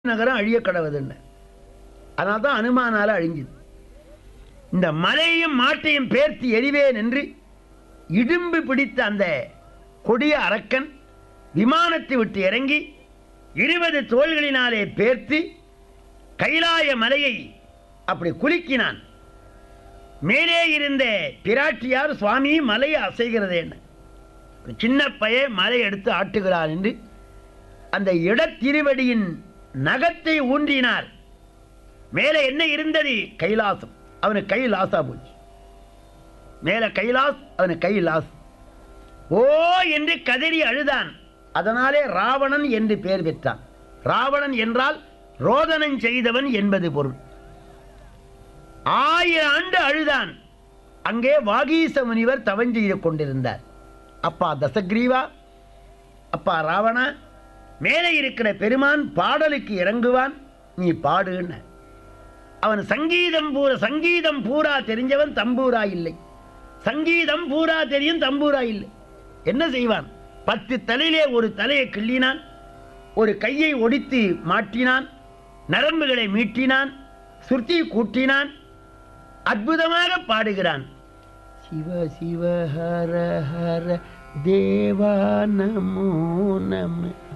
நகரம் அழிய கடவுதுன்னு அதனால தான் அனுமானால அழிஞ்சுது இந்த மலையும் மாட்டையும் பேர்த்து எரிவேன் என்று இடும்பு பிடித்த அந்த கொடிய அரக்கன் விமானத்தை விட்டு இறங்கி இருபது தோள்களினாலே பேர்த்து கைலாய மலையை அப்படி குலுக்கினான் மேலே இருந்த பிராட்டியார் சுவாமி மலையை அசைகிறது என்ன ஒரு சின்ன பைய மலை எடுத்து ஆட்டுகிறான் என்று அந்த இடத்திருவடியின் நகத்தை ஊன்றினார் மேலே என்ன இருந்தது கைலாசம் அவனுக்கு கை லாசா போச்சு மேலே கைலாஸ் அவனுக்கு கை லாஸ் ஓ என்று கதறி அழுதான் அதனாலே ராவணன் என்று பெயர் பெற்றான் ராவணன் என்றால் ரோதனம் செய்தவன் என்பது பொருள் ஆயிரம் ஆண்டு அழுதான் அங்கே வாகீச முனிவர் தவம் செய்து கொண்டிருந்தார் அப்பா தசக்ரீவா அப்பா ராவணா மேலே இருக்கிற பெருமான் பாடலுக்கு இறங்குவான் நீ பாடுன்னு அவன் சங்கீதம் பூரா சங்கீதம் பூரா தெரிஞ்சவன் தம்பூரா இல்லை சங்கீதம் பூரா தெரியும் தம்பூரா இல்லை என்ன செய்வான் பத்து தலையிலே ஒரு தலையை கிள்ளினான் ஒரு கையை ஒடித்து மாட்டினான் நரம்புகளை மீட்டினான் சுருத்தி கூட்டினான் அற்புதமாக பாடுகிறான் சிவ சிவ ஹர ஹர தேவா நமோ நம